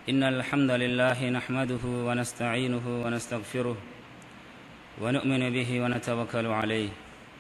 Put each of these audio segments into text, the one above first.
إن الحمد لله نحمده ونستعينه ونستغفره ونؤمن به ونتوكل عليه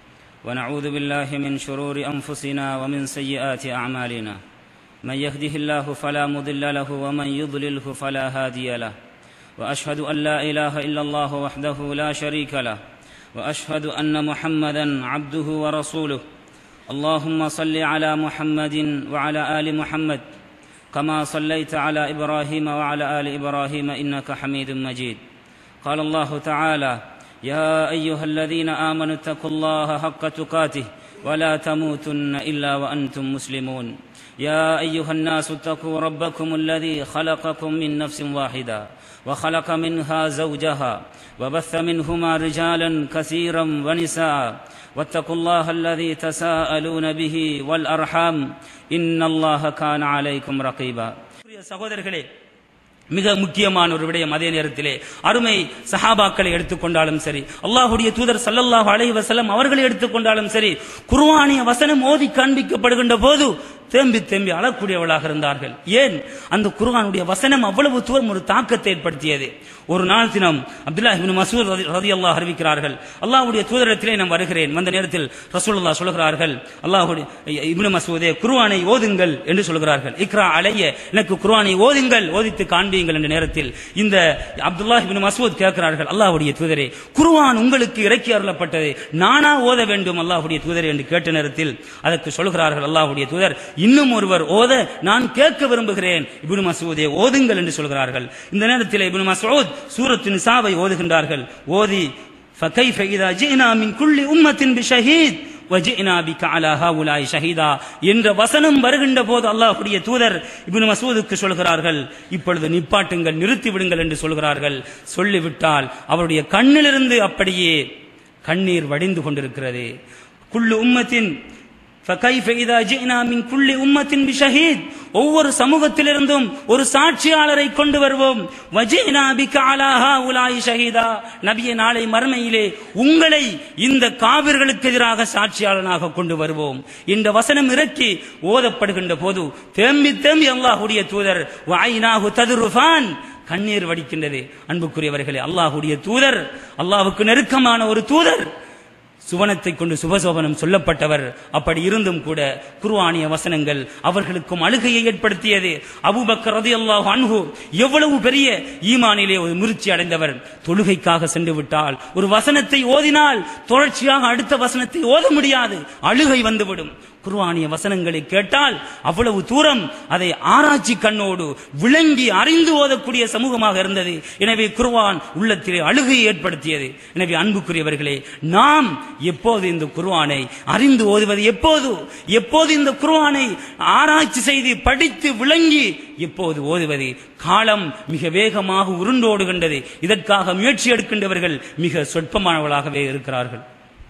ونعوذ بالله من شرور أنفسنا ومن سيئات أعمالنا من يهده الله فلا مضل له ومن يضلله فلا هادي له وأشهد أن لا إله إلا الله وحده لا شريك له وأشهد أن محمدا عبده ورسوله اللهم صل على محمد وعلى آل محمد كما صليت على ابراهيم وعلى ال ابراهيم انك حميد مجيد قال الله تعالى يا ايها الذين امنوا اتقوا الله حق تقاته ولا تموتن الا وانتم مسلمون يا ايها الناس اتقوا ربكم الذي خلقكم من نفس واحده وخلق منها زوجها وبث منهما رجالا كثيرا ونساء واتقوا الله الذي تساءلون به والارحام ان الله كان عليكم رقيبا சகோதரர்களே மிக முக்கியமான ஒரு விடயம் அதே நேரத்திலே அருமை சஹாபாக்களை எடுத்துக்கொண்டாலும் சரி அல்லாஹுடைய தூதர் சல்லல்லாஹு அலைஹி வஸல்லம் அவர்களை எடுத்துக்கொண்டாலும் சரி குர்ஆனிய வசனம் ஓதி காண்பிக்கப்படுகின்ற போது தேம்பி தேம்பி அழக்கூடியவளாக இருந்தார்கள் ஏன் அந்த குர்ஆனுடைய வசனம் அவ்வளவு தூரம் ஒரு தாக்கத்தை ஏற்படுத்தியது ஒரு நாள் தினம் அப்துல்லா இப்னு மசூத் ரதி அல்லாஹ் அறிவிக்கிறார்கள் அல்லாஹ்வுடைய தூதரத்திலே நான் வருகிறேன் வந்த நேரத்தில் ரசூலுல்லாஹ் சொல்கிறார்கள் அல்லாஹ்வுடைய இப்னு மசூதே குர்ஆனை ஓதுங்கள் என்று சொல்கிறார்கள் இக்ரா அலைய எனக்கு குர்ஆனை ஓதுங்கள் ஓதித்து காண்பியுங்கள் என்ற நேரத்தில் இந்த அப்துல்லாஹ் இப்னு மசூத் கேட்கிறார்கள் அல்லாஹ்வுடைய தூதரே குர்ஆன் உங்களுக்கு இறக்கி அருளப்பட்டது நானா ஓத வேண்டும் அல்லாஹ்வுடைய தூதரே என்று கேட்ட நேரத்தில் அதற்கு சொல்கிறார்கள் அல்லாஹ்வுடைய தூதர் இன்னும் ஒருவர் ஓத நான் கேட்க விரும்புகிறேன் இப்னு மசூதே ஓதுங்கள் என்று சொல்கிறார்கள் இந்த நேரத்தில் இப்னு மசூத் சூரத்து நிசாவை ஓதுகின்றார்கள் ஓதி فكيف إذا جئنا من كل أمة بشهيد وجئنا بك على هؤلاء شهيدا என்ற வசனம் வருகின்ற போது அல்லாஹ்வுடைய தூதர் இப்னு மசூதுக்கு சொல்கிறார்கள் இப்பொழுது நிப்பாட்டுங்கள் நிறுத்தி விடுங்கள் என்று சொல்கிறார்கள் சொல்லிவிட்டால் அவருடைய கண்ணிலிருந்து அப்படியே கண்ணீர் வடிந்து கொண்டிருக்கிறது குள்ளு உம்மத்தின் فكيف إذا جئنا من كل أمة بشهيد ஒவ்வொரு சமூகத்திலிருந்தும் ஒரு சாட்சியாளரை கொண்டு வருவோம் வஜினா பிக அலா ஹாஉலாஇ ஷஹீதா நபியே நாளை மறுமையிலே உங்களை இந்த காவிர்களுக்கு எதிராக சாட்சியாளனாக கொண்டு வருவோம் இந்த வசனம் இறக்கி ஓதப்படுகின்ற போது தேம்பி தேம்பி அல்லாஹ்வுடைய தூதர் வாயினாஹு ததுருஃபான் கண்ணீர் வடிக்கின்றது அன்புக்குரியவர்களே அல்லாஹ்வுடைய தூதர் அல்லாஹ்வுக்கு நெருக்கமான ஒரு தூதர் சுவனத்தை கொண்டு சுபசோபனம் சொல்லப்பட்டவர் அப்படி இருந்தும் கூட குர்ஆனிய வசனங்கள் அவர்களுக்கும் அழுகையை ஏற்படுத்தியது அபூபக்கர் ரலியல்லாஹு அன்ஹு எவ்வளவு பெரிய ஈமானிலே ஒரு முறிச்சி அடைந்தவர் தொழுகைக்காக சென்று விட்டால் ஒரு வசனத்தை ஓதினால் தொடர்ச்சியாக அடுத்த வசனத்தை ஓத முடியாது அழுகை வந்துவிடும் குர்ஆனிய வசனங்களை கேட்டால் அவ்வளவு தூரம் அதை ஆராய்ச்சி கண்ணோடு விளங்கி அறிந்து ஓதக்கூடிய சமூகமாக இருந்தது எனவே குர்ஆன் உள்ளத்திலே அழுகையை ஏற்படுத்தியது எனவே அன்புக்குரியவர்களே நாம் எப்போது இந்த குர்ஆனை அறிந்து ஓதுவது எப்போது எப்போது இந்த குர்ஆனை ஆராய்ச்சி செய்து படித்து விளங்கி எப்போது ஓதுவது காலம் மிக வேகமாக உருண்டோடுகின்றது இதற்காக முயற்சி எடுக்கின்றவர்கள் மிக சொற்பமானவர்களாகவே இருக்கிறார்கள்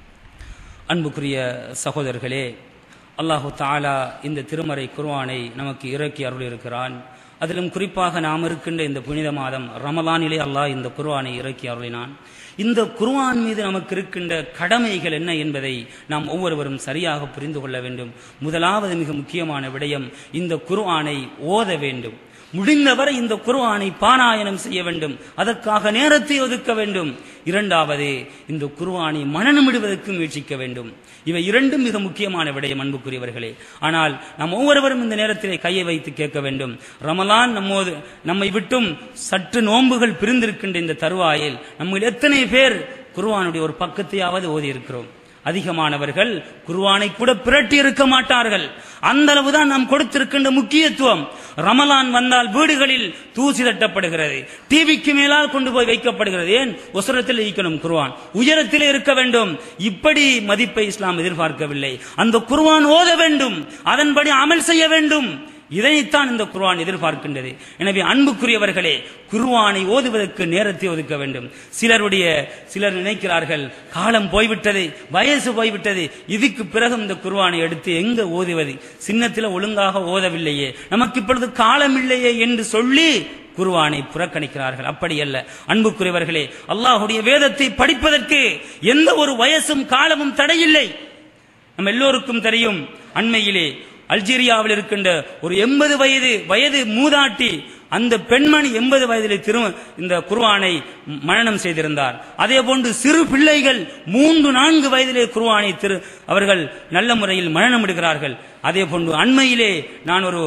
அன்புக்குரிய சகோதரர்களே அல்லாஹு தாலா இந்த திருமறை குர்ஆனை நமக்கு இறக்கி அருளியிருக்கிறான் அதிலும் குறிப்பாக நாம் இருக்கின்ற இந்த புனித மாதம் ரமலானிலே அல்லாஹ் இந்த குர்ஆனை இறக்கி அருளினான் இந்த குர்ஆன் மீது நமக்கு இருக்கின்ற கடமைகள் என்ன என்பதை நாம் ஒவ்வொருவரும் சரியாக புரிந்து கொள்ள வேண்டும் முதலாவது மிக முக்கியமான விடயம் இந்த குர்ஆனை ஓத வேண்டும் முடிந்தவரை இந்த குர்ஆனை பாராயணம் செய்ய வேண்டும் அதற்காக நேரத்தை ஒதுக்க வேண்டும் இரண்டாவது இந்த குர்ஆனை மனநமிடுவதற்கு முயற்சிக்க வேண்டும் இவை இரண்டும் மிக முக்கியமான விடயம் அன்புக்குரியவர்களே ஆனால் நாம் ஒவ்வொருவரும் இந்த நேரத்திலே கையை வைத்து கேட்க வேண்டும் ரமலான் நம்மோது நம்மை விட்டும் சற்று நோன்புகள் பிரிந்திருக்கின்ற இந்த தருவாயில் நம்ம எத்தனை பேர் குர்ஆனுடைய ஒரு பக்கத்தையாவது ஓதி இருக்கிறோம் அதிகமானவர்கள் குர்ஆனை கூட பிரட்டி இருக்க மாட்டார்கள் அந்த அளவுதான் நாம் கொடுத்திருக்கின்ற முக்கியத்துவம் ரமலான் வந்தால் வீடுகளில் தூசி தட்டப்படுகிறது டிவிக்கு மேலால் கொண்டு போய் வைக்கப்படுகிறது ஏன் உசரத்தில் இருக்கணும் குர்ஆன் உயரத்தில் இருக்க வேண்டும் இப்படி மதிப்பை இஸ்லாம் எதிர்பார்க்கவில்லை அந்த குர்ஆன் ஓத வேண்டும் அதன்படி அமல் செய்ய வேண்டும் இதைத்தான் இந்த குர்ஆன் எதிர்பார்க்கின்றது எனவே அன்புக்குரியவர்களே குர்ஆனை ஓதுவதற்கு நேரத்தை ஒதுக்க வேண்டும் சிலருடைய சிலர் நினைக்கிறார்கள் காலம் போய்விட்டது வயசு போய்விட்டது இதுக்கு பிறகு இந்த குர்ஆனை எடுத்து எங்க ஓதுவது சின்னத்தில் ஒழுங்காக ஓதவில்லையே நமக்கு இப்பொழுது காலம் இல்லையே என்று சொல்லி குர்ஆனை புறக்கணிக்கிறார்கள் அப்படி அல்ல அன்புக்குரியவர்களே அல்லாஹுடைய வேதத்தை படிப்பதற்கு எந்த ஒரு வயசும் காலமும் தடையில்லை நம்ம எல்லோருக்கும் தெரியும் அண்மையிலே அல்ஜீரியாவில் இருக்கின்ற ஒரு எண்பது வயது வயது மூதாட்டி அந்த பெண்மணி எண்பது வயதிலே திரு இந்த குர்ஆனை மரணம் செய்திருந்தார் அதே போன்று சிறு பிள்ளைகள் மூன்று நான்கு வயதிலே குர்ஆனை திரு அவர்கள் நல்ல முறையில் மரணம் எடுக்கிறார்கள் அதே போன்று அண்மையிலே நான் ஒரு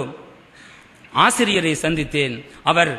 ஆசிரியரை சந்தித்தேன் அவர்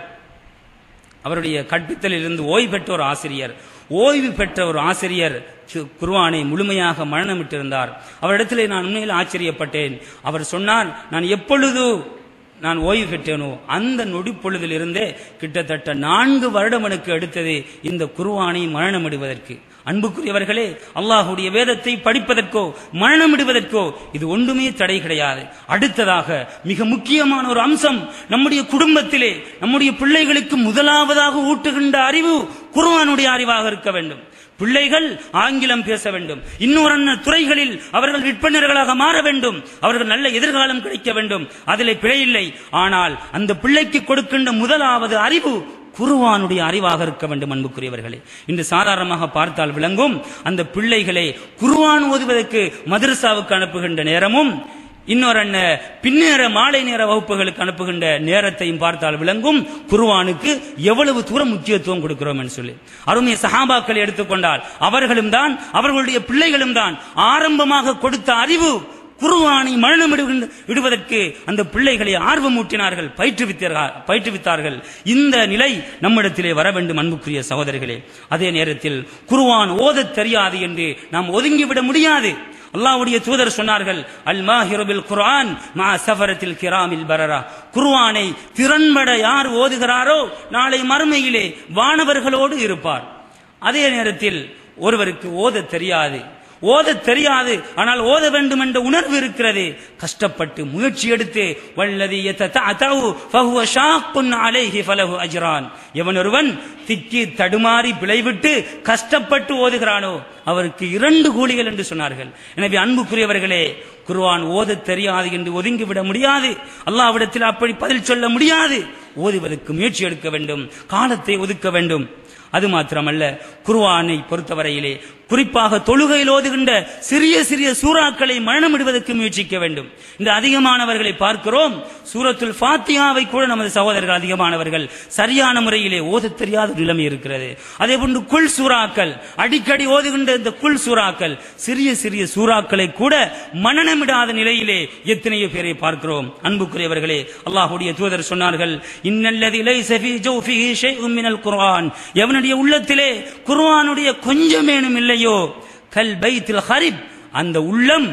அவருடைய கற்பித்தலில் இருந்து ஓய்வு பெற்ற ஒரு ஆசிரியர் ஓய்வு பெற்ற ஒரு ஆசிரியர் கு- குர்ஆனை முழுமையாக மரணமிட்டிருந்தார் அவரிடத்திலே நான் உண்மையில் ஆச்சரியப்பட்டேன் அவர் சொன்னார் நான் எப்பொழுது நான் ஓய்வு பெற்றேனோ அந்த நொடி பொழுதிலிருந்தே கிட்டத்தட்ட நான்கு வருடம் எனக்கு எடுத்தது இந்த குர்ஆனை மரணமிடுவதற்கு அன்புக்குரியவர்களே அல்லாஹுடைய வேதத்தை படிப்பதற்கோ மரணமிடுவதற்கோ இது ஒன்றுமே தடை கிடையாது அடுத்ததாக மிக முக்கியமான ஒரு அம்சம் நம்முடைய குடும்பத்திலே நம்முடைய பிள்ளைகளுக்கு முதலாவதாக ஊட்டுகின்ற அறிவு குர்ஆனுடைய அறிவாக இருக்க வேண்டும் பிள்ளைகள் ஆங்கிலம் பேச வேண்டும் இன்னொரு துறைகளில் அவர்கள் விற்பனர்களாக மாற வேண்டும் அவர்கள் நல்ல எதிர்காலம் கிடைக்க வேண்டும் அதிலே பிழையில்லை ஆனால் அந்த பிள்ளைக்கு கொடுக்கின்ற முதலாவது அறிவு குருவானுடைய அறிவாக இருக்க வேண்டும் அன்புக்குரியவர்களே இன்று சாதாரணமாக பார்த்தால் விளங்கும் அந்த பிள்ளைகளை குருவான் ஓதுவதற்கு மதரசாவுக்கு அனுப்புகின்ற நேரமும் இன்னொரு அண்ணன் பின்னேற மாலை நேர வகுப்புகளுக்கு அனுப்புகின்ற நேரத்தையும் பார்த்தால் விளங்கும் குருவானுக்கு எவ்வளவு தூரம் முக்கியத்துவம் கொடுக்கிறோம் என்று சொல்லி அருமை சஹாபாக்கள் எடுத்துக்கொண்டால் அவர்களும் தான் அவர்களுடைய பிள்ளைகளும் தான் ஆரம்பமாக கொடுத்த அறிவு குருவானை மரணம் இடுகின்ற- இடுவதற்கு அந்த பிள்ளைகளை ஆர்வமூட்டினார்கள் பயிற்றுவித்தார்கள் பயிற்றுவித்தார்கள் இந்த நிலை நம்மிடத்திலே வர வேண்டும் அன்புக்குரிய சகோதரர்களே அதே நேரத்தில் குருவான் ஓதத் தெரியாது என்று நாம் ஒதுங்கிவிட முடியாது அல்லாஹ்வுடைய தூதர் சொன்னார்கள் அல் மாஹிரபில் குர்ஆன் மா சஃபரத்தில் கிராமில் பரரா குர்ஆனை திறன்பட யார் ஓதுகிறாரோ நாளை மறுமையிலே வானவர்களோடு இருப்பார் அதே நேரத்தில் ஒருவருக்கு ஓத தெரியாது ஓத தெரியாது ஆனால் ஓத வேண்டும் என்ற உணர்வு இருக்கிறது கஷ்டப்பட்டு முயற்சி எடுத்து வல்லதி யததஅதவு ஃபஹுவ ஷாக்குன் அலைஹி ஃபலஹு அஜ்ரான் எவன் ஒருவன் திக்கி தடுமாறி பிழைவிட்டு கஷ்டப்பட்டு ஓதுகிறானோ அவருக்கு இரண்டு கூலிகள் என்று சொன்னார்கள் எனவே அன்புக்குரியவர்களே குர்ஆன் ஓதத் தெரியாது என்று ஒதுங்கிவிட முடியாது அல்லாஹ்விடத்தில் அப்படி பதில் சொல்ல முடியாது ஓதுவதற்கு முயற்சி எடுக்க வேண்டும் காலத்தை ஒதுக்க வேண்டும் அது மாத்திரமல்ல குர்ஆனை பொறுத்தவரையிலே குறிப்பாக தொழுகையில் ஓதுகின்ற சிறிய சிறிய சூறாக்களை மரணமிடுவதற்கு முயற்சிக்க வேண்டும் இந்த அதிகமானவர்களை பார்க்கிறோம் சூரத்துல் ஃபாத்தியாவை கூட நமது சகோதரர்கள் அதிகமானவர்கள் சரியான முறையிலே ஓதத் தெரியாத ஒரு நிலைமை இருக்கிறது அதே போன்று குல் சூறாக்கள் அடிக்கடி ஓதுகின்ற இந்த குல் சூறாக்கள் சிறிய சிறிய சூறாக்களை கூட மனநமிடாத நிலையிலே எத்தனையோ பேரை பார்க்கிறோம் அன்புக்குரியவர்களே அல்லாஹ்வுடைய தூதர் சொன்னார்கள் இன்னல்லதி லைஸ ஃபீ ஜௌஃபிஹி ஷைஉம் மினல் குர்ஆன் எவனுடைய உள்ளத்திலே குர்ஆனுடைய கொஞ்சமேனும் இல்லையோ கல் பைத்தில் ஹரிப் அந்த உள்ளம்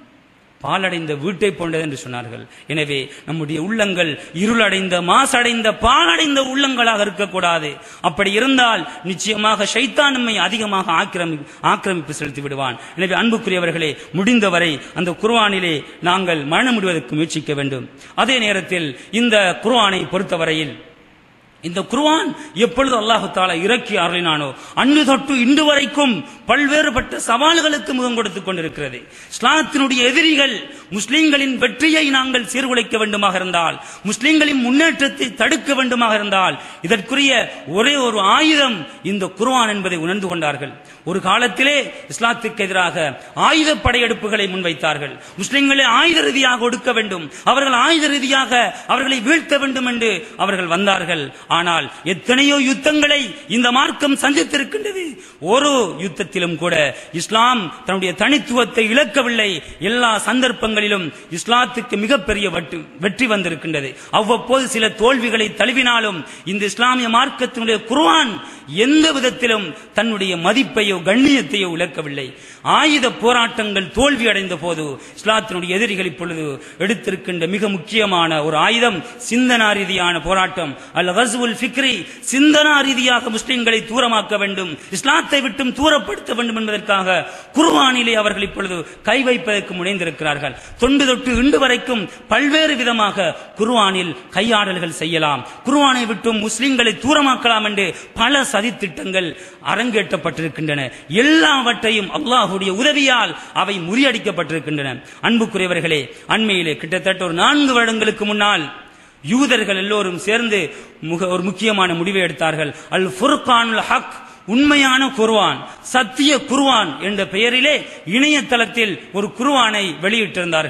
பாலடைந்த வீட்டை போன்றது என்று சொன்னார்கள் எனவே நம்முடைய உள்ளங்கள் இருளடைந்த மாசடைந்த பாலடைந்த உள்ளங்களாக இருக்கக்கூடாது அப்படி இருந்தால் நிச்சயமாக ஷைத்தான் நம்மை அதிகமாக ஆக்கிரமி ஆக்கிரமிப்பு செலுத்தி விடுவான் எனவே அன்புக்குரியவர்களே முடிந்தவரை அந்த குர்ஆனிலே நாங்கள் மரணமிடுவதற்கு முயற்சிக்க வேண்டும் அதே நேரத்தில் இந்த குர்ஆனை பொறுத்தவரையில் இந்த குர்ஆன் எப்பொழுது அல்லாஹு தாலா இறக்கி அருளினானோ அன்று தொட்டு இன்று வரைக்கும் பல்வேறுபட்ட சவால்களுக்கு முகம் கொடுத்துக் கொண்டிருக்கிறது இஸ்லாத்தினுடைய எதிரிகள் முஸ்லிம்களின் வெற்றியை நாங்கள் சீர்குலைக்க வேண்டுமாக இருந்தால் முஸ்லிம்களின் முன்னேற்றத்தை தடுக்க வேண்டுமாக இருந்தால் இதற்குரிய ஒரே ஒரு ஆயுதம் இந்த குர்ஆன் என்பதை உணர்ந்து கொண்டார்கள் ஒரு காலத்திலே இஸ்லாத்துக்கு எதிராக ஆயுத படையெடுப்புகளை முன்வைத்தார்கள் முஸ்லிம்களை ஆயுத ரீதியாக ஒடுக்க வேண்டும் அவர்கள் ஆயுத ரீதியாக அவர்களை வீழ்த்த வேண்டும் என்று அவர்கள் வந்தார்கள் ஆனால் எத்தனையோ யுத்தங்களை இந்த மார்க்கம் சந்தித்திருக்கின்றது ஒரு யுத்தத்திலும் கூட இஸ்லாம் தன்னுடைய தனித்துவத்தை இழக்கவில்லை எல்லா சந்தர்ப்பங்களிலும் இஸ்லாத்துக்கு மிகப்பெரிய வட்டு- வெற்றி வந்திருக்கின்றது அவ்வப்போது சில தோல்விகளை தழுவினாலும் இந்த இஸ்லாமிய மார்க்கத்தினுடைய குர்ஆன் எந்த விதத்திலும் தன்னுடைய மதிப்பையோ கண்ணியத்தையோ இழக்கவில்லை ஆயுத போராட்டங்கள் தோல்வி அடைந்த போது இஸ்லாத்தினுடைய எதிரிகள் இப்பொழுது எடுத்திருக்கின்ற மிக முக்கியமான ஒரு ஆயுதம் சிந்தனா ரீதியான போராட்டம் அல் ஹஸ்வுல் ஃபிக்ரி சிந்தனா ரீதியாக முஸ்லிம்களை தூரமாக்க வேண்டும் இஸ்லாத்தை விட்டும் தூரப்படுத்த வேண்டும் என்பதற்காக குர்ஆனிலே அவர்கள் இப்பொழுது கை வைப்பதற்கு முனைந்திருக்கிறார்கள் தொண்டு தொட்டு இன்று வரைக்கும் பல்வேறு விதமாக குர்ஆனில் கையாடல்கள் செய்யலாம் குர்ஆனை விட்டும் முஸ்லிம்களை தூரமாக்கலாம் என்று பல சதித்திட்டங்கள் அரங்கேற்றப்பட்டிருக்கின்றன எல்லாவற்றையும் அல்லாஹுடைய உதவியால் அவை முறியடிக்கப்பட்டிருக்கின்றன அன்புக்குரியவர்களே அண்மையிலே கிட்டத்தட்ட ஒரு நான்கு வருடங்களுக்கு முன்னால் யூதர்கள் எல்லோரும் சேர்ந்து முக ஒரு முக்கியமான முடிவை எடுத்தார்கள் அல் ஃபுர்கானுல் ஹக் உண்மையான குர்ஆன் சத்திய குர்ஆன் என்ற பெயரிலே இணையதளத்தில் ஒரு குர்ஆனை வெளியிட்டிருந்தார்கள்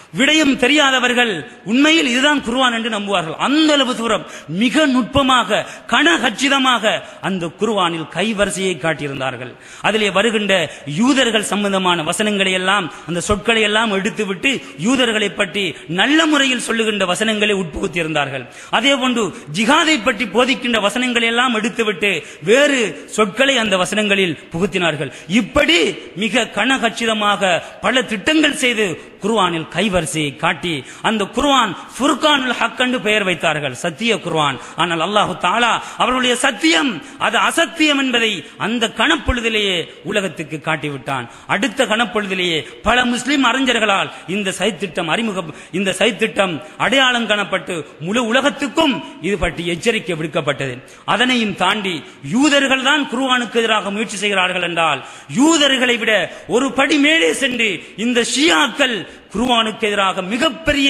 விடயம் தெரியாதவர்கள் உண்மையில் இதுதான் குர்ஆன் என்று நம்புவார்கள் அந்த அளவு தூரம் மிக நுட்பமாக கனகச்சிதமாக அந்த குர்ஆனில் கைவரிசையை காட்டியிருந்தார்கள் அதிலே வருகின்ற யூதர்கள் சம்பந்தமான வசனங்களை எல்லாம் அந்த சொற்களை எல்லாம் எடுத்துவிட்டு யூதர்களை பற்றி நல்ல முறையில் சொல்லுகின்ற வசனங்களை உட்புகுத்தியிருந்தார்கள் அதே போன்று ஜிஹாதை பற்றி போதிக்கின்ற வசனங்களை எல்லாம் எடுத்துவிட்டு வேறு சொற்களை அந்த வசனங்களில் புகுத்தினார்கள் இப்படி மிக கனகச்சிதமாக பல திட்டங்கள் செய்து குர்ஆனில் கைவரிசையை காட்டி அந்த குர்ஆன் ஃபுர்கானுல் ஹக் என்று பெயர் வைத்தார்கள் சத்திய குர்ஆன் ஆனால் அல்லாஹு தாலா அவர்களுடைய சத்தியம் அது அசத்தியம் என்பதை அந்த கணப்பொழுதிலேயே உலகத்துக்கு காட்டிவிட்டான் அடுத்த கணப்பொழுதிலேயே பல முஸ்லிம் அறிஞர்களால் இந்த சைத்திட்டம் அறிமுகம் இந்த சைத்திட்டம் அடையாளம் காணப்பட்டு முழு உலகத்துக்கும் இது பற்றி எச்சரிக்கை விடுக்கப்பட்டது அதனையும் தாண்டி யூதர்கள் தான் குர்ஆனுக்கு எதிராக முயற்சி செய்கிறார்கள் என்றால் யூதர்களை விட ஒரு படி மேலே சென்று இந்த ஷியாக்கள் குர்ஆனுக்கு எதிராக மிகப்பெரிய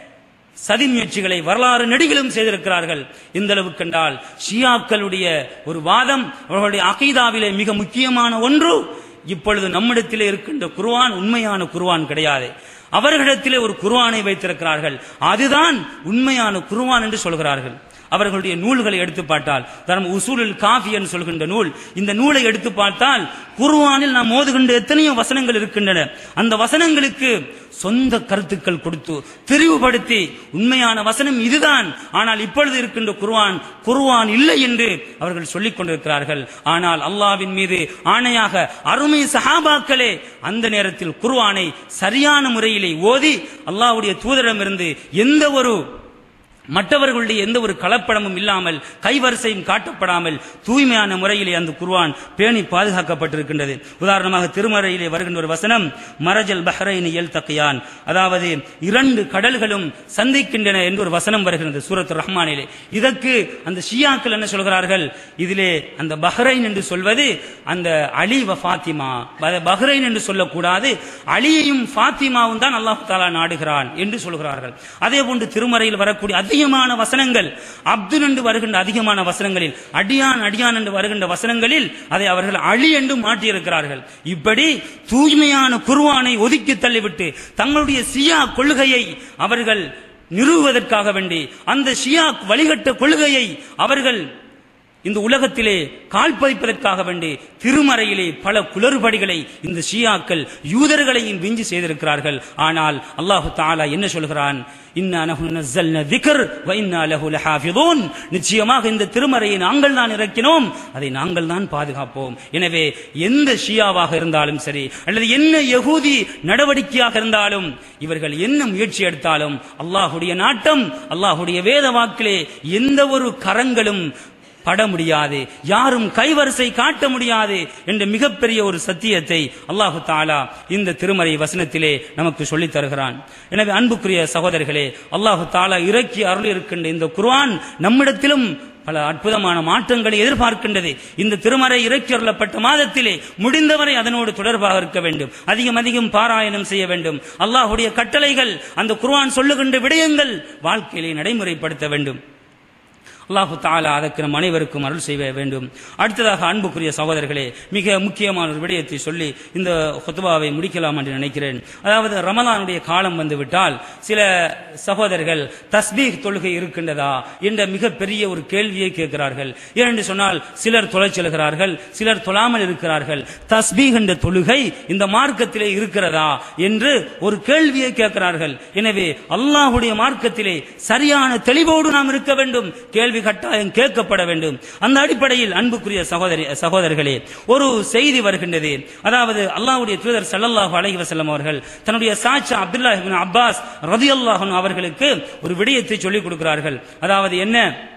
சதி முயற்சிகளை வரலாறு நெடுகிலும் செய்திருக்கிறார்கள் இந்த அளவுக்கு என்றால் ஷியாக்களுடைய ஒரு வாதம் அவர்களுடைய அகைதாவிலே மிக முக்கியமான ஒன்று இப்பொழுது நம்மிடத்திலே இருக்கின்ற குர்ஆன் உண்மையான குர்ஆன் கிடையாது அவர்களிடத்திலே ஒரு குர்ஆனை வைத்திருக்கிறார்கள் அதுதான் உண்மையான குர்ஆன் என்று சொல்கிறார்கள் அவர்களுடைய நூல்களை எடுத்து பார்த்தால் தரம் உசூலில் காஃபி என்று சொல்கின்ற நூல் இந்த நூலை எடுத்து பார்த்தால் குர்ஆனில் நாம் ஓதுகின்ற எத்தனையோ வசனங்கள் இருக்கின்றன அந்த வசனங்களுக்கு சொந்த கருத்துக்கள் கொடுத்து தெரிவுபடுத்தி உண்மையான வசனம் இதுதான் ஆனால் இப்பொழுது இருக்கின்ற குர்ஆன் குர்ஆன் இல்லை என்று அவர்கள் சொல்லிக் கொண்டிருக்கிறார்கள் ஆனால் அல்லாவின் மீது ஆணையாக அருமை சஹாபாக்களே அந்த நேரத்தில் குர்ஆனை சரியான முறையிலே ஓதி அல்லாஹ்வுடைய தூதரிடமிருந்து எந்த ஒரு மற்றவர்களுடைய எந்த ஒரு கலப்படமும் இல்லாமல் கைவரிசையும் காட்டப்படாமல் தூய்மையான முறையிலே அந்த குர்ஆன் பேணி பாதுகாக்கப்பட்டிருக்கின்றது உதாரணமாக திருமறையிலே வருகின்ற ஒரு வசனம் மரஜல் பஹ்ரைன் எல் தக்கையான் அதாவது இரண்டு கடல்களும் சந்திக்கின்றன என்று ஒரு வசனம் வருகிறது சூரத் ரஹ்மானிலே இதற்கு அந்த ஷியாக்கள் என்ன சொல்கிறார்கள் இதிலே அந்த பஹ்ரைன் என்று சொல்வது அந்த அலி வ ஃபாத்திமா அத- பஹ்ரைன் என்று சொல்லக்கூடாது அலியையும் ஃபாத்திமாவும் தான் அல்லாஹ் தாலா நாடுகிறான் என்று சொல்கிறார்கள் அதே போன்று திருமறையில் வரக்கூடிய அதிகமான வசனங்கள் அப்துல் என்று வருகின்ற அதிகமான வசனங்களில் அடியான் அடியான் என்று வருகின்ற வசனங்களில் அதை அவர்கள் அழி என்று மாற்றியிருக்கிறார்கள் இப்படி தூய்மையான குர்ஆனை ஒதுக்கி தள்ளிவிட்டு தங்களுடைய சியா கொள்கையை அவர்கள் நிறுவுவதற்காக வேண்டி அந்த ஷியா வழிகட்ட கொள்கையை அவர்கள் இந்த உலகத்திலே கால் பதிப்பதற்காக வேண்டி திருமறையிலே பல குளறுபடிகளை இந்த ஷியாக்கள் யூதர்களையும் விஞ்சி செய்திருக்கிறார்கள் ஆனால் அல்லாஹு தாலா என்ன சொல்கிறான் இன்னா நஹ்னு நஸ்ஸல்னா திக்ர் வ இன்னா லஹு லஹாஃபிதூன் நிச்சயமாக இந்த திருமறையை நாங்கள் தான் இறக்கினோம் அதை நாங்கள் தான் பாதுகாப்போம் எனவே எந்த ஷியாவாக இருந்தாலும் சரி அல்லது என்ன யகூதி நடவடிக்கையாக இருந்தாலும் இவர்கள் என்ன முயற்சி எடுத்தாலும் அல்லாஹுடைய நாட்டம் அல்லாஹுடைய வேத வாக்கிலே எந்த ஒரு கரங்களும் பட முடியாது யாரும் கைவரிசை காட்ட முடியாது என்ற மிகப்பெரிய ஒரு சத்தியத்தை அல்லாஹு தாலா இந்த திருமறை வசனத்திலே நமக்கு சொல்லித் தருகிறான் எனவே அன்புக்குரிய சகோதரர்களே அல்லாஹு தாலா இறக்கி அருள் இருக்கின்ற இந்த குர்ஆன் நம்மிடத்திலும் பல அற்புதமான மாற்றங்களை எதிர்பார்க்கின்றது இந்த திருமறை இறக்கி அருளப்பட்ட மாதத்திலே முடிந்தவரை அதனோடு தொடர்பாக இருக்க வேண்டும் அதிகம் அதிகம் பாராயணம் செய்ய வேண்டும் அல்லாஹுடைய கட்டளைகள் அந்த குர்ஆன் சொல்லுகின்ற விடயங்கள் வாழ்க்கையிலே நடைமுறைப்படுத்த வேண்டும் அல்லாஹு தாலா அதற்கு நம் அனைவருக்கும் அருள் செய்ய வேண்டும் அடுத்ததாக அன்புக்குரிய சகோதரர்களே மிக முக்கியமான ஒரு விடயத்தை சொல்லி இந்த ஹுத்பாவை முடிக்கலாம் என்று நினைக்கிறேன் அதாவது ரமலானுடைய காலம் வந்துவிட்டால் சில சகோதரர்கள் தஸ்பீக் தொழுகை இருக்கின்றதா என்ற மிகப்பெரிய ஒரு கேள்வியை கேட்கிறார்கள் ஏனென்று சொன்னால் சிலர் தொலைச் செல்கிறார்கள் சிலர் தொழாமல் இருக்கிறார்கள் தஸ்பீக் என்ற தொழுகை இந்த மார்க்கத்திலே இருக்கிறதா என்று ஒரு கேள்வியை கேட்கிறார்கள் எனவே அல்லாஹுடைய மார்க்கத்திலே சரியான தெளிவோடு நாம் இருக்க வேண்டும் கேள்வி கட்டாயம் கேட்கப்பட வேண்டும் அந்த அடிப்படையில் அன்புக்குரிய சகோதரி சகோதரர்களே ஒரு செய்தி வருகின்றது அதாவது அல்லாஹ்வுடைய தூதர் ஸல்லல்லாஹு அலைஹி வஸல்லம் அவர்கள் தன்னுடைய சாச்சா அப்துல்லாஹ் இப்னு அப்பாஸ் ரலியல்லாஹு அன்ஹு அவர்களுக்கு ஒரு விடயத்தை சொல்லிக் கொடுக்கிறார்கள் அதாவது என்ன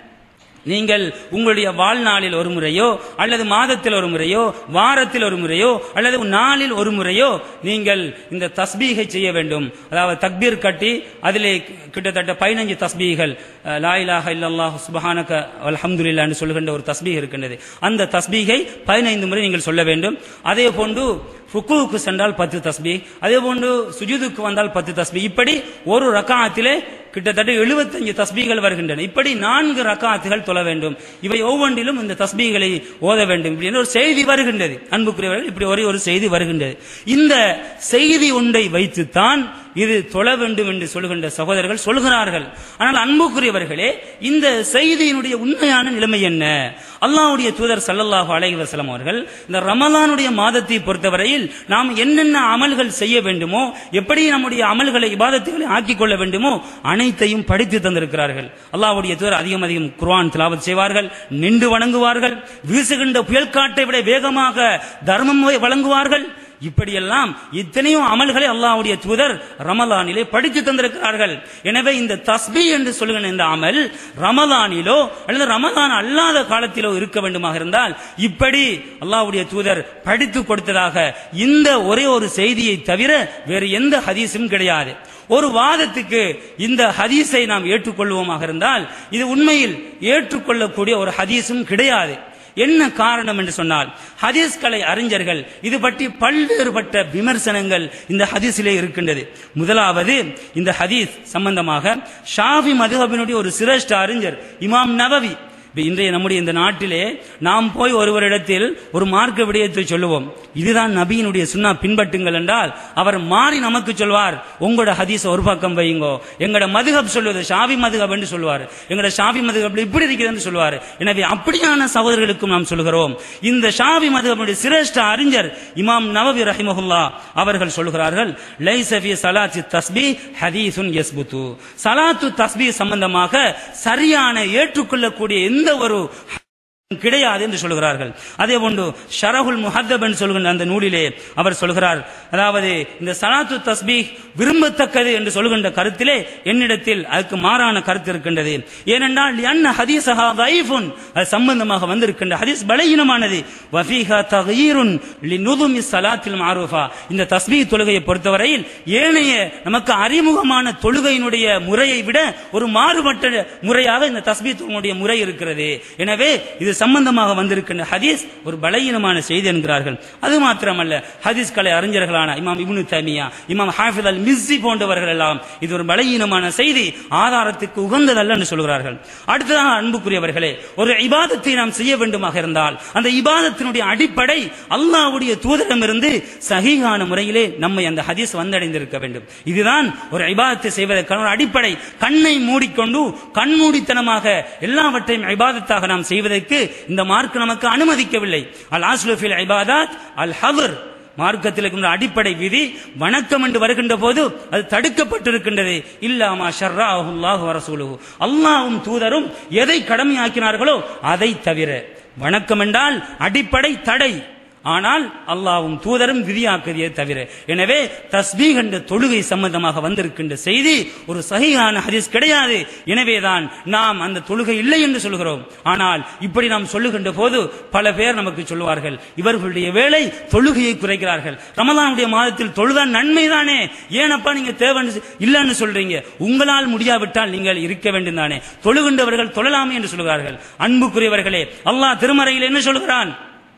நீங்கள் உங்களுடைய வாழ்நாளில் ஒரு முறையோ அல்லது மாதத்தில் ஒரு முறையோ வாரத்தில் ஒரு முறையோ அல்லது நாளில் ஒரு முறையோ நீங்கள் இந்த தஸ்பீகை செய்ய வேண்டும் அதாவது தக்பீர் கட்டி அதிலே கிட்டத்தட்ட பதினஞ்சு தஸ்பீகள் அஹ், லா இலாஹ இல்லல்லாஹ் சுபஹானக அல்ஹம்துலில்லாஹ் என்று சொல்கின்ற ஒரு தஸ்பீக் இருக்கின்றது அந்த தஸ்பீகை பதினைந்து முறை நீங்கள் சொல்ல வேண்டும் அதே போன்று ருக்குவுக்கு சென்றால் பத்து தஸ்பி அதே போன்று சுஜூதுக்கு வந்தால் பத்து தஸ்பி இப்படி ஒரு ரக்காத்திலே கிட்டத்தட்ட 75 தஸ்பீகள் வருகின்றன இப்படி நான்கு ரக்காத்துகள் தொழ வேண்டும் இவை ஒவ்வொன்றிலும் இந்த தஸ்பீகளை ஓத வேண்டும் இப்படி ஒரு செய்தி வருகின்றது அன்புக்குரியவர்கள் இப்படி ஒரே ஒரு செய்தி வருகின்றது இந்த செய்தி ஒன்றை வைத்துத்தான் இது தொழ வேண்டும் என்று சொல்கின்ற சகோதரர்கள் சொல்கிறார்கள் ஆனால் அன்புக்குரியவர்களே இந்த செய்தியினுடைய உண்மையான நிலைமை என்ன அல்லாஹ்வுடைய தூதர் ஸல்லல்லாஹு அலைஹி வஸல்லம் அவர்கள் இந்த ரமலானுடைய மாதத்தை பொறுத்தவரையில் நாம் என்னென்ன அமல்கள் செய்ய வேண்டுமோ எப்படி நம்முடைய அமல்களை இபாதத்துகளை ஆக்கிக் கொள்ள வேண்டுமோ அனைத்தையும் படித்து தந்திருக்கிறார்கள் அல்லாஹ்வுடைய தூதர் அதிகம் அதிகம் குர்ஆன் திலாவத் செய்வார்கள் நின்று வணங்குவார்கள் வீசுகின்ற புயல் காட்டை விட வேகமாக தர்மம் வழங்குவார்கள் இப்படியெல்லாம் இத்தனையோ அமல்களை அல்லாஹ்வுடைய தூதர் ரமலானிலே படித்து தந்திருக்கிறார்கள் எனவே இந்த தஸ்பி என்று சொல்லுகிற இந்த அமல் ரமலானிலோ அல்லது ரமலான் அல்லாத காலத்திலோ இருக்க வேண்டுமாக இருந்தால் இப்படி அல்லாஹ்வுடைய தூதர் படித்து கொடுத்ததாக இந்த ஒரே ஒரு செய்தியை தவிர வேறு எந்த ஹதீஸும் கிடையாது ஒரு வாதத்துக்கு இந்த ஹதீஸை நாம் ஏற்றுக்கொள்வோமாக இருந்தால் இது உண்மையில் ஏற்றுக்கொள்ளக்கூடிய ஒரு ஹதீஸும் கிடையாது என்ன காரணம் என்று சொன்னால் ஹதீஸ் கலை அறிஞர்கள் இது பற்றி பல்வேறுபட்ட விமர்சனங்கள் இந்த ஹதீஸிலே இருக்கின்றது முதலாவது இந்த ஹதீஸ் சம்பந்தமாக ஷாஃபி மதுஹபினுடைய ஒரு சிரேஷ்ட அறிஞர் இமாம் நவவி இப்ப இன்றைய நம்முடைய இந்த நாட்டிலே நாம் போய் ஒருவரிடத்தில் ஒரு மார்க்க விடயத்தை சொல்லுவோம் இதுதான் நபியினுடைய சுன்னா பின்பற்றுங்கள் என்றால் அவர் மாறி நமக்கு சொல்வார் உங்களோட ஹதீஸ் ஒரு பக்கம் வையுங்கோ எங்களோட மதுகப் சொல்வது ஷாவி மதுகப் என்று சொல்வார் எங்களோட ஷாவி மதுகப் இப்படி இருக்கிறது சொல்வார் எனவே அப்படியான சகோதரர்களுக்கும் நாம் சொல்கிறோம் இந்த ஷாவி மதுகபுடைய சிரேஷ்ட அறிஞர் இமாம் நவவி ரஹிமஹுல்லா அவர்கள் சொல்கிறார்கள் லைசஃபி சலாத்தி தஸ்பி ஹதீசுன் யஸ்புத்து சலாத்து தஸ்பி சம்பந்தமாக சரியான ஏற்றுக்கொள்ளக்கூடிய எந்த ஒரு கிடையாது என்று சொல்கிறார்கள் அதே போன்று ஷரஹுல் முஹத்தப் என்று சொல்கின்ற அந்த நூலிலே அவர் சொல்கிறார் அதாவது இந்த சலாத்து தஸ்பீ விரும்பத்தக்கது என்று சொல்கின்ற கருத்திலே என்னிடத்தில் அதுக்கு மாறான கருத்து இருக்கின்றது ஏனென்றால் என்ன ஹதீஸஹா தைஃபுன் அது சம்பந்தமாக வந்திருக்கின்ற ஹதீஸ் பலகீனமானது வஃபீஹா தகீருன் லினுதுமி ஸலாத்தில் மாரூஃபா இந்த தஸ்பீ தொழுகையை பொறுத்தவரையில் ஏனைய நமக்கு அறிமுகமான தொழுகையினுடைய முறையை விட ஒரு மாறுபட்ட முறையாக இந்த தஸ்பீ தொழுகையுடைய முறை இருக்கிறது எனவே இது சம்பந்தமாக வந்திருக்கின்ற ஹதீஸ் ஒரு பலகீனமான செய்தி என்கிறார்கள் அது மாத்திரமல்ல ஹதீஸ் கலை அறிஞர்களான இமாம் இப்னு தமியா இமாம் ஹாஃபித் அல் மிஸ்ஸி போன்றவர்கள் எல்லாம் இது ஒரு பலகீனமான செய்தி ஆதாரத்துக்கு உகந்ததல்ல என்று சொல்கிறார்கள் அடுத்ததாக அன்புக்குரியவர்களே ஒரு இபாதத்தை நாம் செய்ய வேண்டுமாக இருந்தால் அந்த இபாதத்தினுடைய அடிப்படை அல்லாஹ்வுடைய தூதரிடமிருந்து சஹீஹான முறையிலே நம்மை அந்த ஹதீஸ் வந்தடைந்திருக்க வேண்டும் இதுதான் ஒரு இபாதத்தை செய்வதற்கான ஒரு அடிப்படை கண்ணை மூடிக்கொண்டு கண்மூடித்தனமாக எல்லாவற்றையும் இபாதத்தாக நாம் செய்வதற்கு இந்த மார்க் நமக்கு அனுமதிக்கவில்லை அல் ஆஸ்லுஃபில் இபாதாத் அல் ஹவர் மார்க்கத்தில் இருக்கின்ற அடிப்படை விதி வணக்கம் என்று வருகின்ற போது அது தடுக்கப்பட்டிருக்கின்றது இல்லாமா ஷர்ரா அல்லாஹு வரசூலுஹு அல்லாஹ்வும் தூதரும் எதை கடமையாக்கினார்களோ அதை தவிர வணக்கம் என்றால் அடிப்படை தடை ஆனால் அல்லாவும் தூதரும் விதியாக்குதே தவிர எனவே தஸ்பீக் என்ற தொழுகை சம்பந்தமாக வந்திருக்கின்ற செய்தி ஒரு சகியான ஹதீஸ் கிடையாது எனவேதான் நாம் அந்த தொழுகை இல்லை என்று சொல்கிறோம் ஆனால் இப்படி நாம் சொல்லுகின்ற போது பல பேர் நமக்கு சொல்லுவார்கள் இவர்களுடைய வேலை தொழுகையை குறைக்கிறார்கள் ரமலானுடைய மாதத்தில் தொழுதான் நன்மைதானே ஏனப்பா நீங்க தேவை இல்லைன்னு சொல்றீங்க உங்களால் முடியாவிட்டால் நீங்கள் இருக்க வேண்டும் தானே தொழுகின்றவர்கள் தொழலாமே என்று சொல்கிறார்கள் அன்புக்குரியவர்களே அல்லாஹ் திருமறையில் என்ன சொல்கிறான்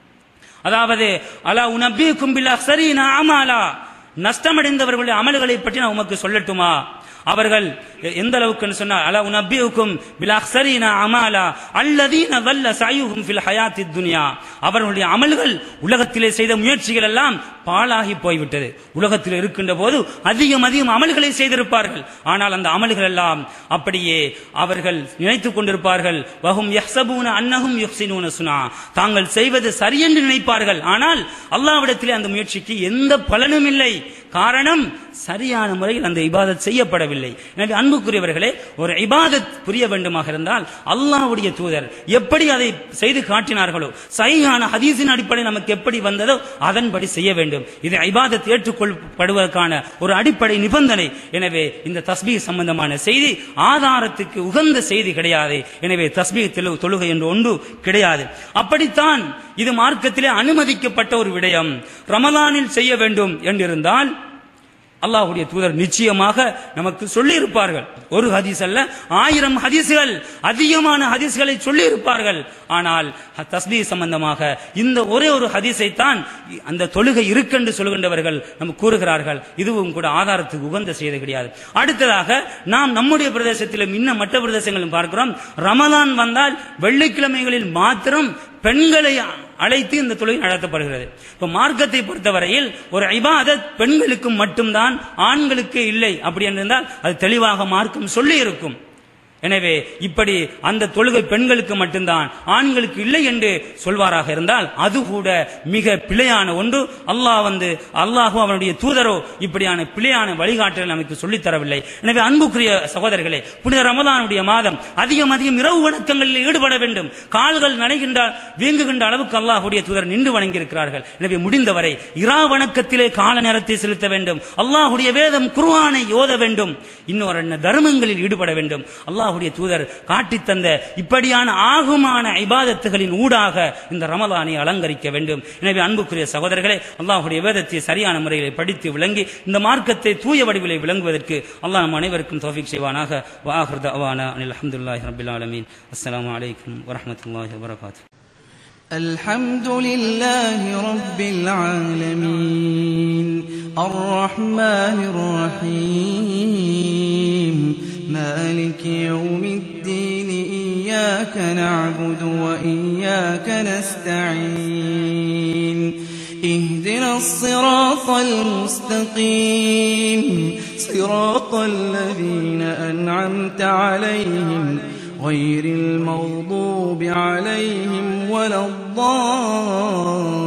அதாவது அலா உனபி கும்பிலா சரி அமாலா நஷ்டமடைந்தவர்களுடைய அமல்களை பற்றி நான் உமக்கு சொல்லட்டுமா அவர்கள் எந்த அளவுக்கு சொன்னால் அலா உனபியுக்கும் பிலாக்சரீன அமாலா அல்லதீன வல்ல சாயுகும் ஃபில் ஹயாத்தி துனியா அவர்களுடைய அமல்கள் உலகத்திலே செய்த முயற்சிகள் எல்லாம் பாழாகி போய்விட்டது உலகத்தில் இருக்கின்ற போது அதிகம் அதிகம் அமல்களை செய்திருப்பார்கள் ஆனால் அந்த அமல்கள் எல்லாம் அப்படியே அவர்கள் நினைத்துக் கொண்டிருப்பார்கள் வகும் யஹ்சபூன அன்னஹும் யுஹ்சினூன சுனா தாங்கள் செய்வது சரியென்று நினைப்பார்கள் ஆனால் அல்லாவிடத்திலே அந்த முயற்சிக்கு எந்த பலனும் இல்லை காரணம் சரியான முறையில் அந்த இபாதத் செய்யப்படவில்லை எனவே அன்புக்குரியவர்களே ஒரு இபாதத் புரிய வேண்டுமாக இருந்தால் அல்லாஹ்வுடைய தூதர் எப்படி அதை செய்து காட்டினார்களோ சரியான ஹதீஸின் அடிப்படை நமக்கு எப்படி வந்ததோ அதன்படி செய்ய வேண்டும் இது இபாதத் ஏற்றுக்கொள்ளப்படுவதற்கான ஒரு அடிப்படை நிபந்தனை எனவே இந்த தஸ்பீ சம்பந்தமான செய்தி ஆதாரத்துக்கு உகந்த செய்தி கிடையாது எனவே தஸ்பீ தெலு- தொழுகை என்று ஒன்று கிடையாது அப்படித்தான் இது மார்க்கத்திலே அனுமதிக்கப்பட்ட ஒரு விடயம் ரமலானில் செய்ய வேண்டும் என்றிருந்தால் அல்லாஹ்வுடைய தூதர் நிச்சயமாக நமக்கு சொல்லி இருப்பார்கள் ஒரு ஹதீஸ் அல்ல ஆயிரம் ஹதீஸ்கள் அதிகமான ஹதீஸ்களை சொல்லி இருப்பார்கள் ஆனால் தஸ்பீ சம்பந்தமாக இந்த ஒரே ஒரு ஹதீஸை தான் அந்த தொழுகை இருக்கென்று சொல்கின்றவர்கள் நம்ம கூறுகிறார்கள் இதுவும் கூட ஆதாரத்துக்கு உகந்த செய்தி கிடையாது அடுத்ததாக நாம் நம்முடைய பிரதேசத்திலும் இன்னும் மற்ற பிரதேசங்களிலும் பார்க்கிறோம் ரமலான் வந்தால் வெள்ளிக்கிழமைகளில் மாத்திரம் பெண்களை அழைத்து இந்த தொழுகை நடத்தப்படுகிறது இப்ப மார்க்கத்தை பொறுத்தவரையில் ஒரு இபாதத் பெண்களுக்கு மட்டும்தான் ஆண்களுக்கு இல்லை அப்படி என்றிருந்தால் அது தெளிவாக மார்க்கம் சொல்லி இருக்கும் எனவே இப்படி அந்த தொழுகை பெண்களுக்கு மட்டும்தான் ஆண்களுக்கு இல்லை என்று சொல்வாராக இருந்தால் அது கூட மிக பிழையான ஒன்று அல்லாஹ் வந்து அல்லாஹோ அவனுடைய தூதரோ இப்படியான பிழையான வழிகாட்டல் நமக்கு சொல்லித் தரவில்லை எனவே அன்புக்குரிய சகோதரர்களே புனித ரமலானுடைய மாதம் அதிகம் அதிகம் இரவு வணக்கங்களில் ஈடுபட வேண்டும் கால்கள் நனைகின்ற வீங்குகின்ற அளவுக்கு அல்லாஹுடைய தூதர் நின்று வணங்கியிருக்கிறார்கள் எனவே முடிந்தவரை இரா வணக்கத்திலே கால நேரத்தை செலுத்த வேண்டும் அல்லாஹுடைய வேதம் குர்ஆனை ஓத வேண்டும் இன்னொரு என்ன தர்மங்களில் ஈடுபட வேண்டும் அல்லாஹுடைய தூதர் காட்டித் தந்த இப்படியான ஆகுமான இபாதத்துகளின் ஊடாக இந்த ரமலானை அலங்கரிக்க வேண்டும் எனவே அன்புக்குரிய சகோதரர்களே அல்லாஹுடைய வேதத்தை சரியான முறையில் படித்து விளங்கி இந்த மார்க்கத்தை தூய வடிவிலே விளங்குவதற்கு அல்லாஹ் நம் அனைவருக்கும் தௌஃபீக் செய்வானாக வாஹிர் தஅவானா அனில் அல்ஹம்துலில்லாஹி ரப்பில் ஆலமீன் அஸ்ஸலாமு அலைக்கும் வரஹ்மத்துல்லாஹி வபரகாத்துஹு الحمد لله رب العالمين الرحمن الرحيم مالك يوم الدين إياك نعبد وإياك نستعين اهدنا الصراط المستقيم صراط الذين أنعمت عليهم غير المغضوب عليهم ولا الضالين